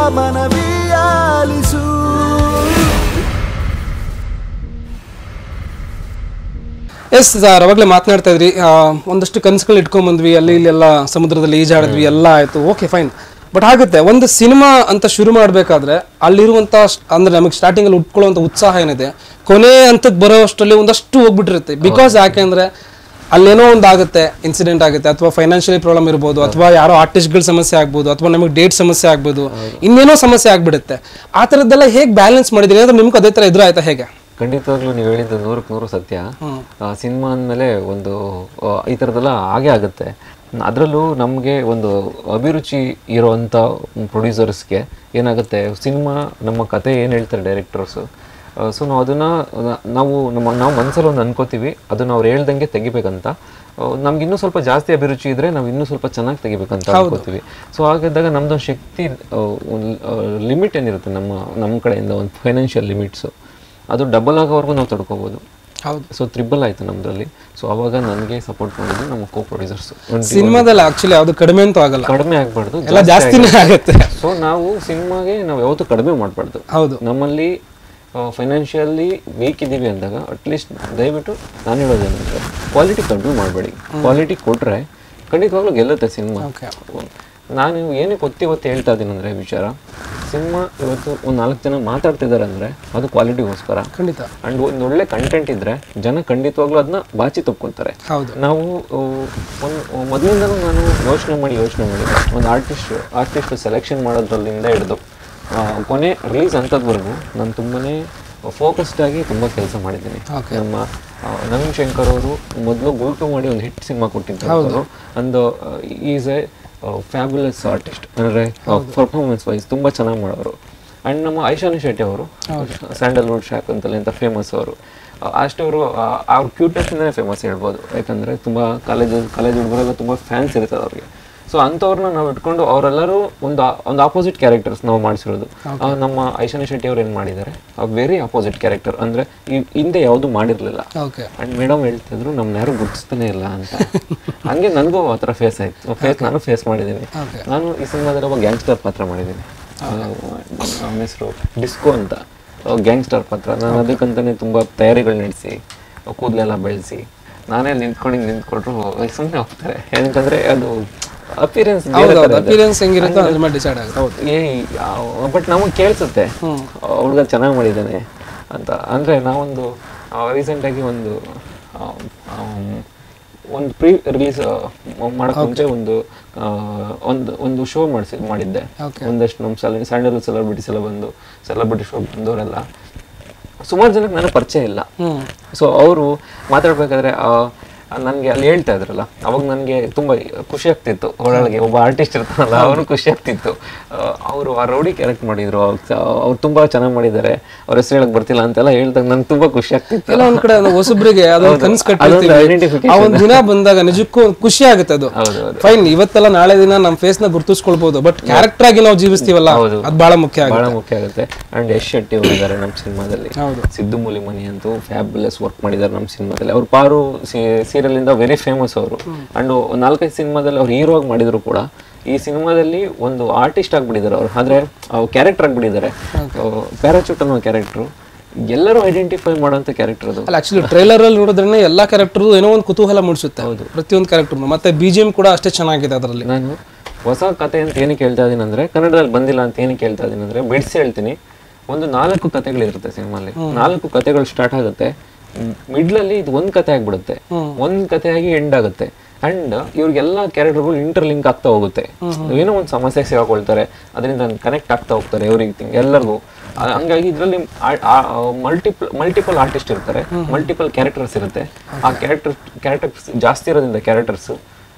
ಮನವಿಯಾಲಿಸು yes sir ಅವಾಗಲೇ ಮಾತನಾಡ್ತಾ ಇದ್ರಿ ಆ, ಒಂದಷ್ಟು ಕನಸುಗಳು ಇಟ್ಕೊಂಡ್ ಬಂದ್ವಿ ಅಲ್ಲಿ ಇಲ್ಲೆಲ್ಲ ಸಮುದ್ರದಲ್ಲಿ ಈಜಾಡಿದ್ವಿ ಎಲ್ಲ ಆಯ್ತು ಓಕೆ ಫೈನ್ ಬಟ್ ಆಗುತ್ತೆ ಒಂದು ಸಿನಿಮಾ ಅಂತ ಶುರು ಮಾಡಬೇಕಾದ್ರೆ ಅಲ್ಲಿರುವಂತ ಸ್- ಅಂದ್ರೆ ನಮಗೆ ಸ್ಟಾರ್ಟಿಂಗ್ ಅಲ್ಲಿ ಉಟ್ಕೊಳ್ಳುವಂತ ಉತ್ಸಾಹ ಏನಿದೆ ಕೊನೆ ಹಂತಕ್ಕೆ ಬರೋ ಅಷ್ಟರಲ್ಲಿ ಒಂದಷ್ಟು ಹೋಗ್ಬಿಟ್ಟಿರುತ್ತೆ ಬಿಕಾಸ್ ಯಾಕೆಂದ್ರೆ ಅಲ್ಲೇನೋ ಒಂದು ಆಗುತ್ತೆ ಇನ್ಸಿಡೆಂಟ್ ಆಗುತ್ತೆ ಅಥವಾ ಫೈನಾನ್ಷಿಯಲಿ ಪ್ರಾಬ್ಲಮ್ ಇರ್ಬೋದು ಅಥವಾ ಯಾರೋ ಆರ್ಟಿಸ್ಟ್ಗಳ ಸಮಸ್ಯೆ ಆಗ್ಬೋದು ಅಥವಾ ನಮಗೆ ಡೇಟ್ ಸಮಸ್ಯೆ ಆಗ್ಬೋದು ಇನ್ನೇನೋ ಸಮಸ್ಯೆ ಆಗ್ಬಿಡುತ್ತೆ ಆ ಥರದ್ದೆಲ್ಲ ಹೇಗೆ ಬ್ಯಾಲೆನ್ಸ್ ಮಾಡಿದ್ರಿ ಅಂದ್ರೆ ನಿಮ್ಗೆ ಅದೇ ಥರ ಎದುರಾಯ್ತಾ ಹೇಗೆ ಖಂಡಿತವಾಗ್ಲೂ ನೀವು ಹೇಳಿದ್ದು ನೂರಕ್ಕೆ ನೂರು ಸತ್ಯ ಸಿನಿಮಾ ಅಂದಮೇಲೆ ಒಂದು ಆ, ಈ ಥರದ್ದೆಲ್ಲ ಹಾಗೆ ಆಗುತ್ತೆ ಅದರಲ್ಲೂ ನಮಗೆ ಒಂದು ಅಭಿರುಚಿ ಇರೋವಂಥ ಪ್ರೊಡ್ಯೂಸರ್ಸ್ಗೆ ಏನಾಗುತ್ತೆ ಸಿನಿಮಾ ನಮ್ಮ ಕತೆ ಏನು ಹೇಳ್ತಾರೆ ಡೈರೆಕ್ಟರ್ಸು ಸೊ ನಾವು ಅದನ್ನು ನಾವು ನಮ್ಮ ನಾವು ಮನಸ್ಸಲ್ಲಿ ಒಂದು ಅನ್ಕೋತೀವಿ ಅದನ್ನು ಅವ್ರು ಹೇಳ್ದಂಗೆ ತೆಗಿಬೇಕಂತ ನಮ್ಗೆ ಇನ್ನೂ ಸ್ವಲ್ಪ ಜಾಸ್ತಿ ಅಭಿರುಚಿ ಇದ್ರೆ ನಾವು ಇನ್ನೂ ಸ್ವಲ್ಪ ಚೆನ್ನಾಗಿ ತೆಗಿಬೇಕಂತ ಅನ್ಕೋತೀವಿ ಸೊ ಹಾಗಿದ್ದಾಗ ನಮ್ದೊಂದು ಶಕ್ತಿ ಲಿಮಿಟ್ ಏನಿರುತ್ತೆ ನಮ್ಮ ನಮ್ಮ ಕಡೆಯಿಂದ ಒಂದು ಫೈನಾನ್ಷಿಯಲ್ ಲಿಮಿಟ್ಸು ಅದು ಡಬಲ್ ಆಗೋವರೆಗೂ ನಾವು ತಡ್ಕೋಬೋದು ಹೌದು ಸೊ ತ್ರಿಬಲ್ ಆಯಿತು ನಮ್ಮದ್ರಲ್ಲಿ ಸೊ ಅವಾಗ ನನಗೆ ಸಪೋರ್ಟ್ ಮಾಡಿದ್ದು ನಮ್ಮ ಕೋ ಪ್ರೊಡ್ಯೂಸರ್ಸ್ ಸಿನಿಮಾದಲ್ಲಿ ಆಕ್ಚುಲಿ ಯಾವ್ದು ಕಡಿಮೆ ಅಂತೂ ಆಗಲ್ಲ ಕಡಿಮೆ ಆಗಬಾರ್ದು ಎಲ್ಲ ಜಾಸ್ತಿನೇ ಆಗುತ್ತೆ ಸೊ ನಾವು ಸಿನಿಮಾಗೆ ನಾವು ಯಾವತ್ತೂ ಕಡಿಮೆ ಮಾಡಬಾರ್ದು ಹೌದು ನಮ್ಮಲ್ಲಿ ಫೈನಾನ್ಷಿಯಲಿ ವೀಕ್ ಇದ್ದೀವಿ ಅಂದಾಗ ಅಟ್ಲೀಸ್ಟ್ ದಯವಿಟ್ಟು ನಾನು ಹೇಳೋದೇನಂದ್ರೆ ಕ್ವಾಲಿಟಿ ಕಡಿಮೆ ಮಾಡಬೇಡಿ ಕ್ವಾಲಿಟಿ ಕೊಟ್ಟರೆ ಖಂಡಿತವಾಗ್ಲೂ ಗೆಲ್ಲುತ್ತೆ ಸಿನಿಮಾ ಓಕೆ ನಾನು ಏನಕ್ಕೆ ಒತ್ತಿ ಒತ್ತಿ ಹೇಳ್ತಾ ಇದ್ದೀನಿ ಅಂದರೆ ವಿಚಾರ ಸಿನಿಮಾ ಇವತ್ತು ಒಂದು ನಾಲ್ಕು ಜನ ಮಾತಾಡ್ತಿದ್ದಾರೆ ಅಂದರೆ ಅದು ಕ್ವಾಲಿಟಿಗೋಸ್ಕರ ಖಂಡಿತ ಅಂಡ್ ಒಂದು ಒಳ್ಳೆ ಕಂಟೆಂಟ್ ಇದ್ರೆ ಜನ ಖಂಡಿತವಾಗ್ಲೂ ಅದನ್ನ ಬಾಚಿ ತಪ್ಕೊತಾರೆ ಹೌದು ನಾವು ಒಂದು ಮೊದಲಿಂದನೂ ನಾನು ಯೋಚನೆ ಮಾಡಿ ಯೋಚನೆ ಮಾಡಿ ಒಂದು ಆರ್ಟಿಸ್ಟ್ ಆರ್ಟಿಸ್ಟ್ ಸೆಲೆಕ್ಷನ್ ಮಾಡೋದ್ರಲ್ಲಿಂದ ಹಿಡಿದು ಆ, ಕೊನೆ ರಿಲೀಸ್ ಅಂಥದ್ವರೆಗೂ ನಾನು ತುಂಬನೇ ಫೋಕಸ್ಡ್ ಆಗಿ ತುಂಬ ಕೆಲಸ ಮಾಡಿದ್ದೀನಿ Okay. ನಮ್ಮ ಆ, ನವೀನ್ ಶಂಕರ್ ಅವರು ಮೊದಲು ಗುಲ್ಟು ಮಾಡಿ ಒಂದು ಹಿಟ್ ಸಿನಿಮಾ ಕೊಟ್ಟಿದ್ದರು ಒಂದು ಈಸ್ ಎ ಫ್ಯಾಬ್ಯುಲಸ್ ಆರ್ಟಿಸ್ಟ್ ಅಂದರೆ ಪರ್ಫಾರ್ಮೆನ್ಸ್ ವೈಸ್ ತುಂಬ ಚೆನ್ನಾಗಿ ಮಾಡೋರು ಆ್ಯಂಡ್ ನಮ್ಮ ಐಶಾನಿ ಶೆಟ್ಟಿ ಅವರು ಸ್ಯಾಂಡಲ್ವುಡ್ ಶಾಕ್ ಅಂತಲೇ ಅಂತ ಫೇಮಸ್ ಅವರು ಅಷ್ಟು ಅವರು ಅವ್ರ ಕ್ಯೂಟ್ನೆಸ್ಸಿಂದನೇ ಫೇಮಸ್ ಹೇಳ್ಬೋದು ಯಾಕಂದರೆ ತುಂಬ ಕಾಲೇಜ್ ಕಾಲೇಜ್ ಹುಡುಗರೆಲ್ಲ ತುಂಬ ಫ್ಯಾನ್ಸ್ ಇರ್ತದೆ ಅವ್ರಿಗೆ ಸೊ ಅಂಥವ್ರನ್ನ ನಾವು ಇಟ್ಕೊಂಡು ಅವರೆಲ್ಲರೂ ಒಂದು ಆ- ಒಂದು ಆಪೋಸಿಟ್ ಕ್ಯಾರೆಕ್ಟರ್ಸ್ ನಾವು ಮಾಡಿಸಿರೋದು ಆ, ನಮ್ಮ ಐಶಾನಿ ಶೆಟ್ಟಿ ಅವ್ರು ಏನು ಮಾಡಿದ್ದಾರೆ ವೆರಿ ಆಪೋಸಿಟ್ ಕ್ಯಾರೆಕ್ಟರ್ ಅಂದರೆ ಹಿಂದೆ ಯಾವುದು ಮಾಡಿರಲಿಲ್ಲ ಓಕೆ ಅಂಡ್ ಮೇಡಮ್ ಹೇಳ್ತಿದ್ರು ನಮ್ನ ಯಾರು ಗುರ್ತಿಸ್ತಾನೆ ಇಲ್ಲ ಅಂತ ಹಂಗೆ ನನಗೂ ಆ ಥರ ಫೇಸ್ ಆಯ್ತು ಫೇಸ್ ನಾನು ಫೇಸ್ ಮಾಡಿದ್ದೀನಿ Okay. ನಾನು ಈ ಸಿನಿಮಾದಲ್ಲಿ ಒಬ್ಬ ಗ್ಯಾಂಗ್ಸ್ಟರ್ ಪಾತ್ರ ಮಾಡಿದ್ದೀನಿ ಅವನ ಹೆಸರು ಡಿಸ್ಕೋ ಅಂತ ಗ್ಯಾಂಗ್ಸ್ಟರ್ ಪಾತ್ರ ನಾನು ಅದಕ್ಕಂತಾನೆ ತುಂಬ ತಯಾರಿಗಳು ನಡೆಸಿ ಕೂದಲೆಲ್ಲ ಬೆಳೆಸಿ ನಾನೇ ನಿಂತ್ಕೊಂಡು ಹಿಂಗ್ ನಿಂತ್ಕೊಟ್ರು ಸುಮ್ಮನೆ ಹೋಗ್ತಾರೆ ಏನಂತಂದ್ರೆ ಅದು ಅಪಿಯರೆನ್ಸ್ ಹೌದೌದು ಅಪಿಯರೆನ್ಸ್ ಹೆಂಗಿರುತ್ತೋ ಅದ್ರ ಮೇಲೆ ಡಿಸೈಡ್ ಆಗುತ್ತೆ ಏ ಬಟ್ ನಮಗೆ ಕೇಳಿಸುತ್ತೆ ಹುಡುಗ ಚೆನ್ನಾಗಿ ಮಾಡಿದ್ದಾನೆ ಅಂತ ಅಂದರೆ ನಾವೊಂದು ರೀಸೆಂಟಾಗಿ ಒಂದು ಆ, ಆಮ್, ಒಂದು ಪ್ರೀ ರಿಲೀಸ್ ಮಾಡೋಕೆ ಮುಂಚೆ ಒಂದು ಆ, ಒಂದು ಒಂದು ಶೋ ಮಾಡಿಸಿ ಮಾಡಿದ್ದೆ Okay. ಒಂದಷ್ಟು ನಮ್ಮ ಸಲ ಸ್ಯಾಂಡಲ್ ಸೆಲೆಬ್ರಿಟೀಸ್ ಎಲ್ಲ ಬಂದು ಸೆಲೆಬ್ರಿಟಿ ಶೋ ಬಂದವರೆಲ್ಲ ಸುಮಾರು ಜನಕ್ಕೆ ನನಗೆ ಪರಿಚಯ ಇಲ್ಲ ಹ್ಮ್ ಸೊ ಅವರು ಮಾತಾಡ್ಬೇಕಾದ್ರೆ ನನಗೆ ಅಲ್ಲಿ ಹೇಳ್ತಾ ಇದ್ರಲ್ಲ ಅವಾಗ ನನಗೆ ತುಂಬ ಖುಷಿ ಆಗ್ತಿತ್ತು ಒಳಗೆ ಒಬ್ಬ ಆರ್ಟಿಸ್ಟ್ ಇರ್ತಾನಲ್ಲ ಅವರು ಖುಷಿ ಆಗ್ತಿತ್ತು ಅವರು ಆ ರೌಡಿ ಕ್ಯಾರೆಕ್ಟ್ ಮಾಡಿದ್ರು ಅವ್ರು ತುಂಬ ಚೆನ್ನಾಗಿ ಮಾಡಿದ್ದಾರೆ ಅವ್ರ ಹೆಸರು ಹೇಳಕ್ ಬರ್ತಿಲ್ಲ ಅಂತೆಲ್ಲ ಹೇಳ್ದಾಗ ನಂಗೆ ತುಂಬ ಖುಷಿ ಆಗ್ತಿತ್ತು ಎಲ್ಲ ಒಂದ್ ಕಡೆ ನಾವು ಹೊಸಬ್ರಿಗೆ ಅದೊಂದು ಕನ್ಸು ಅದೊಂದು ಕಟ್ಟಿರ್ತೀವಿ identification. ಆ ಒಂದ್ ದಿನ ಬಂದಾಗ ನಿಜಕ್ಕೂ ಒಂದ್ ಖುಷಿ ಆಗುತ್ತೆ ಅದು ಹೌದು ಹೌದು ಫೈನ್ ಇವತ್ತೆಲ್ಲ ನಾಳೆ ದಿನ ನಮ್ಮ ಫೇಸ್ ನ ಗುರ್ತಿಸ್ಕೊಳ್ಬಹುದು ಬಟ್ ಕ್ಯಾರೆಕ್ಟರ್ ಆಗಿ ನಾವು ಜೀವಿಸ್ತೀವಲ್ಲ ಹೌದು. ಅದ್ ಬಹಳ ಮುಖ್ಯ ಬಹಳ ಆಗುತ್ತೆ ಮುಖ್ಯ ಆಗುತ್ತೆ ಅಂಡ್ ಯಶ್ ಶೆಟ್ಟಿ ಅವರು ಇದ್ದಾರೆ ನಮ್ಮ ಸಿನಿಮಾದಲ್ಲಿ ಹೌದು. ಸಿದ್ದು ಮೂಲಿಮನಿ ಅಂತೂ ಫ್ಯಾಬ್ಯುಲಸ್ ವರ್ಕ್ ಮಾಡಿದ್ದಾರೆ ನಮ್ಮ ಸಿನಿಮಾದಲ್ಲಿ ಅವ್ರು ಪಾರು ಸೀರಿಯಲ್ ಇಂದ ವೆರಿ ಫೇಮಸ್ ಅವರು ಅಂಡ್ ನಾಲ್ಕೈದು ಸಿನಿಮಾದಲ್ಲಿ ಅವ್ರು ಹೀರೋ ಆಗಿ ಮಾಡಿದ್ರು ಕೂಡ ಈ ಸಿನಿಮಾದಲ್ಲಿ ಒಂದು ಆರ್ಟಿಸ್ಟ್ ಆಗ್ಬಿಟ್ಟಿದ್ದಾರೆ ಅವ್ರು ಆದ್ರೆ ಕ್ಯಾರೆಕ್ಟರ್ ಆಗ್ಬಿಟ್ಟಿದ್ದಾರೆ ಪ್ಯಾರಾಚೂಟ್ ಅನ್ನೋ ಕ್ಯಾರೆಕ್ಟರ್ ಎಲ್ಲರೂ ಐಡೆಂಟಿಫೈ ಮಾಡೋಂಥ ಕ್ಯಾರೆಕ್ಟರ್ ಅದು ಅಲ್ಲ ಆಕ್ಚುಲಿ ಟ್ರೈಲರ್ ಅಲ್ಲಿ ನೋಡಿದ್ರೆ ಎಲ್ಲಾ ಕ್ಯಾರೆಕ್ಟರ್ ಏನೋ ಒಂದು ಕುತೂಹಲ ಮೂಡಿಸುತ್ತೆ ಪ್ರತಿಯೊಂದು ಕ್ಯಾರೆಕ್ಟರ್ ಮತ್ತೆ ಬಿಜಿಎಂ ಕೂಡ ಅಷ್ಟೇ ಚೆನ್ನಾಗಿದೆ ಅದರಲ್ಲಿ ನಾನು ಹೊಸ ಕತೆ ಅಂತ ಏನಕ್ಕೆ ಹೇಳ್ತಾ ಇದ್ದೀನಿ ಅಂದ್ರೆ ಕನ್ನಡದಲ್ಲಿ ಬಂದಿಲ್ಲ ಅಂತ ಏನಕ್ಕೆ ಹೇಳ್ತಾ ಇದ್ದೀನಿ ಅಂದ್ರೆ ಬಿಡಿಸಿ ಹೇಳ್ತೀನಿ ಒಂದು ನಾಲ್ಕು ಕತೆಗಳಿರುತ್ತೆ ಸಿನಿಮಾಲಿ ನಾಲ್ಕು ಕತೆಗಳು ಸ್ಟಾರ್ಟ್ ಆಗುತ್ತೆ ಮಿಡ್ಲಲ್ಲಿ ಇದು ಒಂದ್ ಕತೆ ಆಗ್ಬಿಡುತ್ತೆ ಒಂದ್ ಕತೆಯಾಗಿ ಎಂಡ್ ಆಗುತ್ತೆ ಅಂಡ್ ಇವ್ರಿಗೆಲ್ಲ ಕ್ಯಾರೆಕ್ಟರ್ಗಳು ಇಂಟರ್ ಲಿಂಕ್ ಆಗ್ತಾ ಹೋಗುತ್ತೆ ಏನೋ ಒಂದು ಸಮಸ್ಯೆಗೆ ಸಿಗಾಕೊಳ್ತಾರೆ ಅದರಿಂದ ಕನೆಕ್ಟ್ ಆಗ್ತಾ ಹೋಗ್ತಾರೆ ಇವ್ರಿಗೆ ಎಲ್ಲರಿಗೂ ಆ, ಹಂಗಾಗಿ ಇದರಲ್ಲಿ ಮಲ್ಟಿಪಲ್ ಮಲ್ಟಿಪಲ್ ಆರ್ಟಿಸ್ಟ್ ಇರ್ತಾರೆ ಮಲ್ಟಿಪಲ್ ಕ್ಯಾರೆಕ್ಟರ್ಸ್ ಇರುತ್ತೆ ಆ ಕ್ಯಾರೆಕ್ಟರ್ ಕ್ಯಾರೆಕ್ಟರ್ಸ್ ಜಾಸ್ತಿ ಇರೋದ್ರಿಂದ ಕ್ಯಾರೆಕ್ಟರ್ಸ್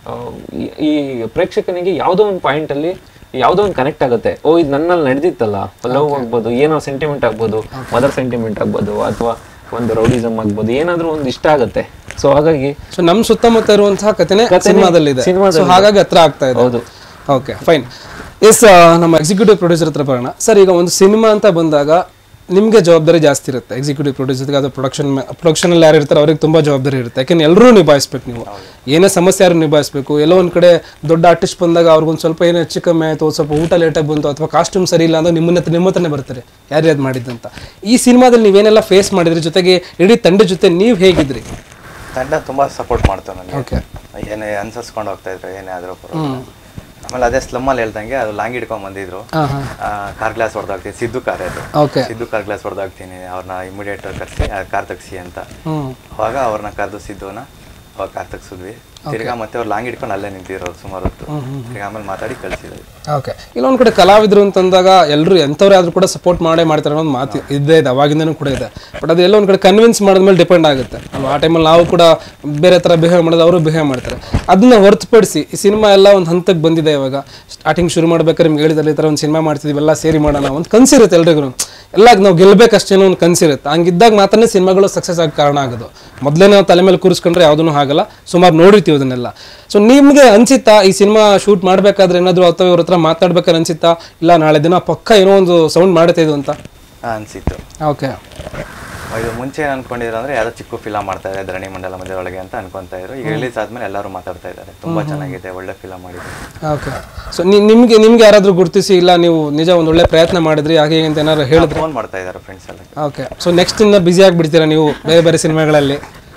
ಈ ಪ್ರೇಕ್ಷಕನಿಗೆ ಯಾವುದೋ ಒಂದು ಪಾಯಿಂಟ್ ಅಲ್ಲಿ ಯಾವುದೋ ಒಂದು ಕನೆಕ್ಟ್ ಆಗುತ್ತೆ ಓ ಇದು ನನ್ನಲ್ಲಿ ನಡೆದಿತ್ತಲ್ಲ ಲವ್ ಆಗ್ಬೋದು ಏನೋ ಸೆಂಟಿಮೆಂಟ್ ಆಗ್ಬೋದು ಮದರ್ ಸೆಂಟಿಮೆಂಟ್ ಆಗ್ಬೋದು ಅಥವಾ ಒಂದು ರೌಡಿಸಮ್ ಆಗ್ಬೋದು ಏನಾದ್ರೂ ಒಂದು ಇಷ್ಟ ಆಗುತ್ತೆ ಸೊ ಹಾಗಾಗಿ ಸೊ ನಮ್ ಸುತ್ತಮುತ್ತ ಇರುವಂತಹ ಕಥೆನೆ ಕಥೆನೇ ಸಿನಿಮಾದಲ್ಲಿದೆ ಸಿನಿಮಾದಲ್ಲಿ ಸೊ ಹಾಗಾಗಿ ಹತ್ರ ಆಗ್ತಾ ಇದೆ ಹೌದು ಓಕೆ ಫೈನ್ ಎಸ್ ನಮ್ಮ ಎಕ್ಸಿಕ್ಯೂಟಿವ್ ಪ್ರೊಡ್ಯೂಸರ್ ಹತ್ರ ಬರೋಣ ಸರ್ ಈಗ ಒಂದು ಸಿನಿಮಾ ಅಂತ ಬಂದಾಗ ನಿಮಗೆ ಜವಾಬ್ದಾರಿ ಜಾಸ್ತಿ ಇರುತ್ತೆ ಎಕ್ಸಿಕ್ಯೂಟಿವ್ ಪ್ರೊಡ್ಯೂಸರ್ಗೆ ಅದು ಪ್ರೊಡಕ್ಷನ್ ಪ್ರೊಡಕ್ಷನಲ್ಲಿ ಯಾರು ಇರ್ತಾರೆ ಅವ್ರಿಗೆ ತುಂಬ ಜವಾಬ್ದಾರಿ ಇರುತ್ತೆ ಯಾಕೆಂದ್ರೆ ಎಲ್ಲರೂ ನಿಭಾಯಿಸ್ಬೇಕು ನೀವು ಏನೇ ಸಮಸ್ಯೆ ಯಾರು ನಿಭಾಯಿಸ್ಬೇಕು ಎಲ್ಲೋ ಒಂದು ಕಡೆ ದೊಡ್ಡ ಆರ್ಟಿಸ್ಟ್ ಬಂದಾಗ ಅವ್ರಿಗೊಂದು ಸ್ವಲ್ಪ ಏನೋ ಹೆಚ್ಚು ಕಮ್ಮಿ ಆಯಿತು ಸ್ವಲ್ಪ ಊಟ ಲೇಟಾಗಿ ಬಂತು ಅಥವಾ ಕಾಸ್ಟ್ಯೂಮ್ ಸರಿ ಇಲ್ಲ ಅಂದ್ರೆ ನಿಮ್ಮನ್ನ ಹತ್ರ- ನಿಮ್ಮ ಹತ್ರನೇ ಬರ್ತಾರೆ ಯಾರು ಅದು ಮಾಡಿದ್ದಂತ ಈ ಸಿನಿಮಾದಲ್ಲಿ ನೀವೇನೆಲ್ಲ ಫೇಸ್ ಮಾಡಿದ್ರಿ ಜೊತೆಗೆ ಇಡೀ ತಂಡ ಜೊತೆ ನೀವು ಹೇಗಿದ್ರಿ ತಂಡ ತುಂಬಾ ಸಪೋರ್ಟ್ ಮಾಡ್ತಾರೆ ನನಗೆ ಓಕೆ ಏನೇ ಅನ್ಸರ್ಸ್ಕೊಂಡು ಹೋಗ್ತಾ ಇದ್ರು ಏನೇ ಆದ್ರೂ ಪರವಾಗಿಲ್ಲ. ಆಮೇಲೆ ಅದೇ ಸ್ಲಮ್ಮಲ್ಲಿ ಹೇಳ್ದಂಗೆ ಅದು ಲಾಂಗ್ ಹಿಡ್ಕೊಂಡ್ ಬಂದಿದ್ರು ಹಾಂ ಹಾಂ ಕಾರ್ ಗ್ಲಾಸ್ ಹೊಡೆದಾಗ್ತೀನಿ ಸಿದ್ದು ಕಾರ್ ಅದು ಓಕೆ ಸಿದ್ದು ಕಾರ್ ಗ್ಲಾಸ್ ಹೊಡೆದಾಗ್ತೀನಿ ಅವ್ರನ್ನ ಇಮಿಡಿಯೇಟ್ ಕರ್ಸಿ ಕಾರ್ ತೆಗ್ಸಿ ಅಂತ ಹ್ಞೂ ಅವಾಗ ಅವ್ರನ್ನ ಕರೆದು ಸಿದ್ದುನ ಅವಾಗ ಕಾರ್ ತೆಗ್ಸಿದ್ವಿ ತಿರ್ಗಾ ಮತ್ತೆ ಅವ್ರು ಲಾಂಗ್ ಹಿಡ್ಕೊಂಡು ಅಲ್ಲೇ ನಿಂತಿರೋರು ಸುಮಾರು ಹೊತ್ತು ತಿರ್ಗಾ ಆಮೇಲೆ ಮಾತಾಡಿ ಕಳ್ಸಿದ್ವಿ ಓಕೆ ಇಲ್ಲೊಂದು ಕಡೆ ಕಲಾವಿದರು ಅಂತಂದಾಗ ಎಲ್ಲರೂ ಎಂಥವ್ರೇ ಆದರೂ ಕೂಡ ಸಪೋರ್ಟ್ ಮಾಡೇ ಮಾಡ್ತಾರೆ ಅನ್ನೋ ಒಂದು ಮಾತು ಇದ್ದೇ ಇದೆ ಅವಾಗಿಂದನೂ ಕೂಡ ಇದೆ ಬಟ್ ಅದು ಎಲ್ಲೋ ಒಂದು ಕಡೆ ಕನ್ವಿನ್ಸ್ ಮಾಡಿದ್ಮೇಲೆ ಡಿಪೆಂಡ್ ಆಗುತ್ತೆ ಅಲ್ವಾ? ಆ ಟೈಮಲ್ಲಿ ನಾವು ಕೂಡ ಬೇರೆ ಥರ ಬಿಹೇವ್ ಮಾಡೋದು ಅವರು ಬಿಹೇವ್ ಮಾಡ್ತಾರೆ ಅದನ್ನ ಹೊರತುಪಡಿಸಿ ಈ ಸಿನಿಮಾ ಎಲ್ಲ ಒಂದು ಹಂತಕ್ಕೆ ಬಂದಿದೆ ಇವಾಗ ಸ್ಟಾರ್ಟಿಂಗ್ ಶುರು ಮಾಡ್ಬೇಕಾದ್ರೆ ನಿಮ್ಗೆ ಹೇಳಿದಲ್ಲಿ ಈ ಥರ ಒಂದು ಸಿನಿಮಾ ಮಾಡ್ತಿದ್ವಿ ಎಲ್ಲ ಸೇರಿ ಮಾಡೋಣ ಒಂದು ಕನಸಿರುತ್ತೆ ಎಲ್ರಿಗೂ ಎಲ್ಲ ನಾವು ಗೆಲ್ಬೇಕಷ್ಟೇನೋ ಒಂದು ಕನಸಿರುತ್ತೆ ಹಂಗಿದ್ದಾಗ ಮಾತ್ರನೇ ಸಿನಿಮಾಗಳು ಸಕ್ಸಸ್ ಆಗಿ ಕಾರಣ ಆಗೋದು ಮೊದಲೇ ನಾವು ತಲೆ ಮೇಲೆ ಕೂರಿಸ್ಕೊಂಡ್ರೆ ಯಾವುದೂ ಆಗಲ್ಲ ಸುಮಾರು ನೋಡಿರ್ತೀವಿ ಅದನ್ನೆಲ್ಲ ಸೊ ನಿಮಗೆ ಅನ್ಸಿತ್ತಾ ಈ ಸಿನಿಮಾ ಶೂಟ್ ಮಾಡಬೇಕಾದ್ರೆ ಏನಾದರೂ ಅಥವಾ ಇವ್ರ ಹತ್ರ ಮಾತಾಡ್ಬೇಕಾದ್ರೆ ಅನ್ಸಿತ್ತಾ ಇಲ್ಲ ನಾಳೆ ದಿನ ಪಕ್ಕ ಏನೋ ಒಂದು ಸೌಂಡ್ ಮಾಡುತ್ತೆ ಇದು ಅಂತ ಆ, ಅನ್ಸಿತ್ತು ಓಕೆ ಇದು ಮುಂಚೆ ಏನ್ ಅನ್ಕೊಂಡಿದ್ರು ಅಂದ್ರೆ ಯಾವ್ದೋ ಚಿಕ್ಕ ಫಿಲಮ್ ಮಾಡ್ತಾ ಇದ್ದಾರೆ ಧರಣಿ ಮಂಡಲ ಮಧ್ಯದೊಳಗೆ ಅಂತ ಅನ್ಕೊಂತಾ ಇದ್ರು ಈಗ ರಿಲೀಸ್ ಆದ್ಮೇಲೆ ಎಲ್ಲರೂ ಮಾತಾಡ್ತಾ ಇದ್ದಾರೆ ತುಂಬಾ ಚೆನ್ನಾಗಿದೆ ಒಳ್ಳೆ ಫಿಲಮ್ ಮಾಡಿದ್ರು ಓಕೆ ಸೊ ನಿಮಗೆ ನಿಮ್ಗೆ ಯಾರಾದರೂ ಗುರುತಿಸಿ ಇಲ್ಲ ನೀವು ನಿಜ ಒಂದು ಒಳ್ಳೆ ಪ್ರಯತ್ನ ಮಾಡಿದ್ರಿ ಹಾಗೆ ಹೀಗೆ ಅಂತ ಏನಾದ್ರು ಹೇಳಿದ್ರೆ ಫೋನ್ ಮಾಡ್ತಾ ಇದ್ದಾರೆ ಫ್ರೆಂಡ್ಸ್ ಎಲ್ಲ ಓಕೆ ಸೊ ನೆಕ್ಸ್ಟ್ ಇನ್ನ ಬ್ಯುಸಿ ಆಗಿಬಿಡ್ತೀರಾ ನೀವು ಬೇರೆ ಬೇರೆ ಸಿನಿಮಾಗಳಲ್ಲಿ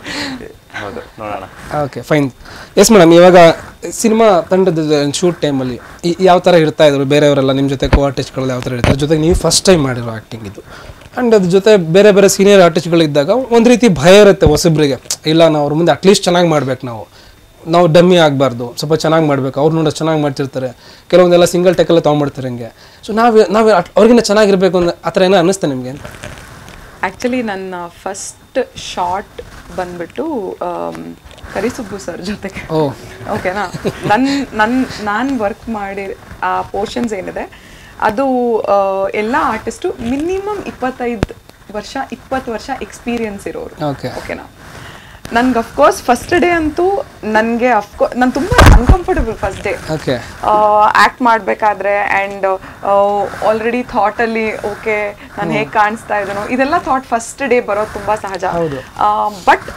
ಹೌದು ನೋಡೋಣ ಓಕೆ ಫೈನ್ ಎಸ್ ಮೇಡಮ್ ಇವಾಗ ಸಿನಿಮಾ ತಂಡದ ಶೂಟ್ ಟೈಮಲ್ಲಿ ಯಾವ ಥರ ಇರ್ತಾ ಇದ್ರು ಬೇರೆಯವರೆಲ್ಲ ನಿಮ್ಮ ಜೊತೆ ಕೋ ಆರ್ಟಿಸ್ಟ್ಗಳು ಯಾವ ಥರ ಇರ್ತಾರೆ ಜೊತೆಗೆ ನೀವು ಫಸ್ಟ್ ಟೈಮ್ ಮಾಡಿರೋ ಆ್ಯಕ್ಟಿಂಗ್ ಇದು ಆ್ಯಂಡ್ ಅದ್ರ ಜೊತೆ ಬೇರೆ ಬೇರೆ ಸೀನಿಯರ್ ಆರ್ಟಿಸ್ಟ್ಗಳಿದ್ದಾಗ ಒಂದು ರೀತಿ ಭಯ ಇರುತ್ತೆ ಹೊಸಬ್ರಿಗೆ ಇಲ್ಲ ನಾವು ಅವ್ರ ಮುಂದೆ ಅಟ್ಲೀಸ್ಟ್ ಚೆನ್ನಾಗಿ ಮಾಡ್ಬೇಕು ನಾವು ನಾವು ಡಮ್ಮಿ ಆಗಬಾರ್ದು ಸ್ವಲ್ಪ ಚೆನ್ನಾಗಿ ಮಾಡಬೇಕು ಅವ್ರು ನೋಡೋ ಚೆನ್ನಾಗಿ ಮಾಡ್ತಿರ್ತಾರೆ ಕೆಲವೊಂದೆಲ್ಲ ಸಿಂಗಲ್ ಟೆಕೆಲ್ಲ ತೊಗೊಂಡ್ಬಿಡ್ತಾರೆ ಹಂಗೆ ಸೊ ನಾವು ನಾವು ಅವ್ರಿಗಿನ್ನ ಚೆನ್ನಾಗಿರ್ಬೇಕು ಅಂದ್ರೆ ಆ ಥರ ಏನೋ ಅನ್ನಿಸ್ತಾ ನಿಮಗೆ ಅಂತ ಆ್ಯಕ್ಚುಲಿ ನನ್ನ ಫಸ್ಟ್ ಶಾರ್ಟ್ ಬಂದ್ಬಿಟ್ಟು ಆಮ್, ಕರಿಸುಬ್ಬು ಸರ್ ಜೊತೆಗೆ ಓ ಓಕೆನಾ ನನ್ನ ನನ್ನ ನಾನು ವರ್ಕ್ ಮಾಡಿ ಆ ಪೋರ್ಷನ್ಸ್ ಏನಿದೆ ಅದು ಆ, ಎಲ್ಲ ಆರ್ಟಿಸ್ಟು ಮಿನಿಮಮ್ ಇಪ್ಪತ್ತೈದು ವರ್ಷ ಇಪ್ಪತ್ತು ವರ್ಷ ಎಕ್ಸ್ಪೀರಿಯನ್ಸ್ ಇರೋರು ಓಕೆ ಓಕೆನಾ ನನ್ಗೆ ಅಫ್ಕೋರ್ಸ್ ಫಸ್ಟ್ ಡೇ ಅಂತೂ ನನಗೆ ಅಫ್ಕೋರ್ಸ್ ನಾನು ತುಂಬ uncomfortable first day okay act ಮಾಡಬೇಕಾದ್ರೆ ಆ್ಯಂಡ್ ಆಲ್ರೆಡಿ ಥಾಟಲ್ಲಿ ಓಕೆ ನಾನು ಹೇಗೆ ಕಾಣಿಸ್ತಾ ಇದ್ದೀನೋ ಇದೆಲ್ಲ ಥಾಟ್ ಫಸ್ಟ್ ಡೇ ಬರೋದು ತುಂಬ ಸಹಜ ಬಟ್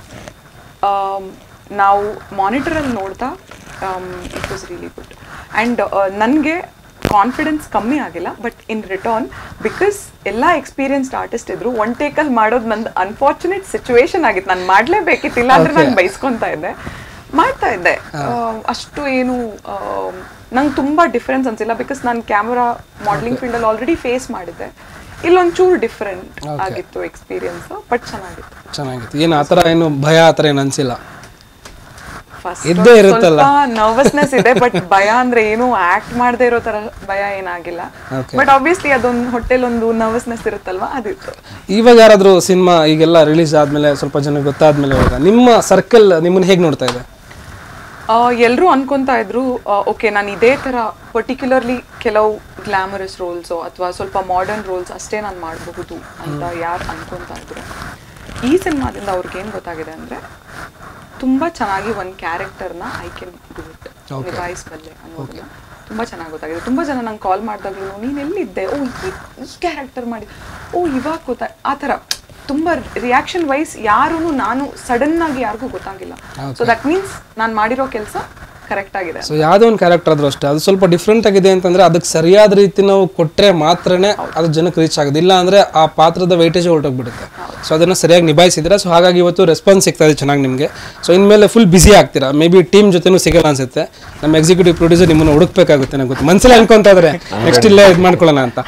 ನಾವು ಮಾನಿಟರಲ್ಲಿ ನೋಡ್ತಾ it was really good and ನನಗೆ ಕಾನ್ಫಿಡೆನ್ಸ್ ಕಮ್ಮಿ ಆಗಿಲ್ಲ ಬಟ್ ಇನ್ ರಿಟರ್ನ್ ಬಿಕಾಸ್ ಎಲ್ಲ ಎಕ್ಸ್ಪೀರಿಯನ್ಸ್ಡ್ ಆರ್ಟಿಸ್ಟ್ ಇದ್ರು ಒನ್ ಟೇಕಲ್ಲಿ ಮಾಡೋದು ನಂದು ಅನ್ಫಾರ್ಚುನೇಟ್ ಸಿಚುವೇಶನ್ ಆಗಿತ್ತು ನಾನು ಮಾಡಲೇಬೇಕಿತ್ತಿಲ್ಲ ಅಂದ್ರೆ ನಾನು ಬೈಸ್ಕೊತಾ ಇದ್ದೆ ಮಾಡ್ತಾ ಇದ್ದೆ ಆ, ಅಷ್ಟು ಏನು ನಂಗೆ ತುಂಬ ಡಿಫ್ರೆನ್ಸ್ ಅನ್ಸಿಲ್ಲ ಬಿಕಾಸ್ ನಾನು ಕ್ಯಾಮ್ರಾ ಮಾಡಲಿಂಗ್ ಫೀಲ್ಡಲ್ಲಿ ಆಲ್ರೆಡಿ ಫೇಸ್ ಮಾಡಿದ್ದೆ ಇಲ್ಲೊಂಚೂರು ಡಿಫ್ರೆಂಟ್ ಆಗಿತ್ತು ಎಕ್ಸ್ಪೀರಿಯನ್ಸ್ ಬಟ್ ಚೆನ್ನಾಗಿತ್ತು ಚೆನ್ನಾಗಿತ್ತು ಏನು ಆ ಥರ ಏನು ಭಯ ಆ ಥರ ಏನು ಅನಿಸಿಲ್ಲ ಫಸ್ಟ್ ಇದ್ದೇ ಇರುತ್ತಲ್ಲ. ನರ್ವಸ್ನೆಸ್ ಇದೆ ಬಟ್ ಭಯ ಅಂದ್ರೆ ಏನು ಆಕ್ಟ್ ಮಾಡದೇ ಇರೋ ತರ ಭಯ ಏನಾಗಿಲ್ಲ Okay. ಬಟ್ ಆಬ್ವಿಯಸ್ಲಿ ಅದೊಂದು ಹೊಟ್ಟೆಲ್ ಒಂದು ನರ್ವಸ್ನೆಸ್ ಇರುತ್ತಲ್ವಾ ಅದಿತ್ತು ಇವಾಗ ಯಾರಾದರೂ ಸಿನಿಮಾ ಈಗೆಲ್ಲ ರಿಲೀಸ್ ಆದಮೇಲೆ ಸ್ವಲ್ಪ ಜನ ಗೊತ್ತಾದ್ಮೇಲೆ ಇವಾಗ ನಿಮ್ಮ ಸರ್ಕಲ್ ನಿಮ್ಮನ್ನ ಹೇಗೆ ನೋಡ್ತಾ ಇದೆ ಎಲ್ಲರೂ ಅನ್ಕೊಂತಾ ಇದ್ರು ಓಕೆ ನಾನು ಇದೇ ತರ ಪರ್ಟಿಕ್ಯುಲರ್ಲಿ ಕೆಲವು ಗ್ಲಾಮರಸ್ ರೋಲ್ಸು ಅಥವಾ ಸ್ವಲ್ಪ ಮಾಡರ್ನ್ ರೋಲ್ಸ್ ಅಷ್ಟೇ ನಾನು ಮಾಡಬಹುದು ಅಂತ ಯಾರು ಅನ್ಕೊಂತಾ ಇದ್ರು ಈ ಸಿನಿಮಾದಿಂದ ಅವ್ರಿಗೇನು ಗೊತ್ತಾಗಿದೆ ಅಂದ್ರೆ ತುಂಬಾ ಚೆನ್ನಾಗಿ ಒಂದು ಕ್ಯಾರೆಕ್ಟರ್ನ ಐ ಕ್ಯಾನ್ ಡೂ ಇಟ್ ನಿಭಾಯಿಸಬಲ್ಲೆ ಅನ್ನೋದನ್ನ ತುಂಬಾ ಚೆನ್ನಾಗಿ ಗೊತ್ತಾಗಿದೆ ತುಂಬಾ ಜನ ನಂಗೆ ಕಾಲ್ ಮಾಡಿದಾಗ್ಲೂ ನೀನು ಎಲ್ಲಿದ್ದೆ ಓ ಈ ಈ ಕ್ಯಾರೆಕ್ಟರ್ ಮಾಡಿ ಓ ಇವಾಗ ಗೊತ್ತಾ ಆ ಥರ ತುಂಬ ರಿಯಾಕ್ಷನ್ ವೈಸ್ ಯಾರೂ ನಾನು ಸಡನ್ ಆಗಿ ಯಾರಿಗೂ ಗೊತ್ತಾಗಿಲ್ಲ ಸೊ ದಟ್ ಮೀನ್ಸ್ ನಾನು ಮಾಡಿರೋ ಕೆಲಸ ಕರೆಕ್ಟ್ ಆಗಿದೆ ಸೊ ಯಾವುದೋ ಒಂದು ಕ್ಯಾರೆಕ್ಟರ್ ಆದ್ರೂ ಅಷ್ಟೇ ಅದು ಸ್ವಲ್ಪ ಡಿಫ್ರೆಂಟ್ ಆಗಿದೆ ಅಂತಂದ್ರೆ ಅದಕ್ಕೆ ಸರಿಯಾದ ರೀತಿ ನಾವು ಕೊಟ್ಟರೆ ಮಾತ್ರನೇ ಅದು ಜನಕ್ಕೆ ರೀಚ್ ಆಗೋದು ಇಲ್ಲ ಅಂದ್ರೆ ಆ ಪಾತ್ರದ ವೈಟೇಜ್ ಹೊರಟೋಗ್ಬಿಡುತ್ತೆ ಸೊ ಅದನ್ನು ಸರಿಯಾಗಿ ನಿಭಾಯಿಸಿದ್ರೆ ಸೊ ಹಾಗಾಗಿ ಇವತ್ತು ರೆಸ್ಪಾನ್ಸ್ ಸಿಗ್ತಾ ಇದೆ ಚೆನ್ನಾಗಿ ನಿಮಗೆ ಸೊ ಇನ್ಮೇಲೆ ಫುಲ್ ಬಿಸಿ ಆಗ್ತೀರಾ ಮೇ ಬಿ ಟೀಮ್ ಜೊತೆನೂ ಸಿಗಲ್ಲ ಅನ್ಸುತ್ತೆ ನಮ್ಮ ಎಕ್ಸಿಕ್ಯೂಟಿವ್ ಪ್ರೊಡ್ಯೂಸರ್ ನಿಮ್ಮನ್ನು ಹುಡುಕ್ಬೇಕಾಗುತ್ತೆ ನನಗೆ ಗೊತ್ತು ಮನಸ್ಸಲ್ಲಿ ಅನ್ಕೊಂತ ಇದ್ರೆ ನೆಕ್ಸ್ಟ್ ಇಲ್ಲೇ ಇದು ಮಾಡ್ಕೊಳ್ಳೋಣ ಅಂತ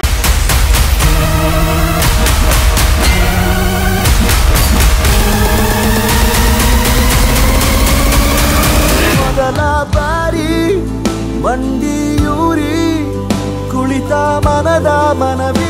ಮೊದಲ ಬಾರಿ ಮಂಡಿಯೂರಿ ಕುಳಿತ ಮನದ ಮನವೇ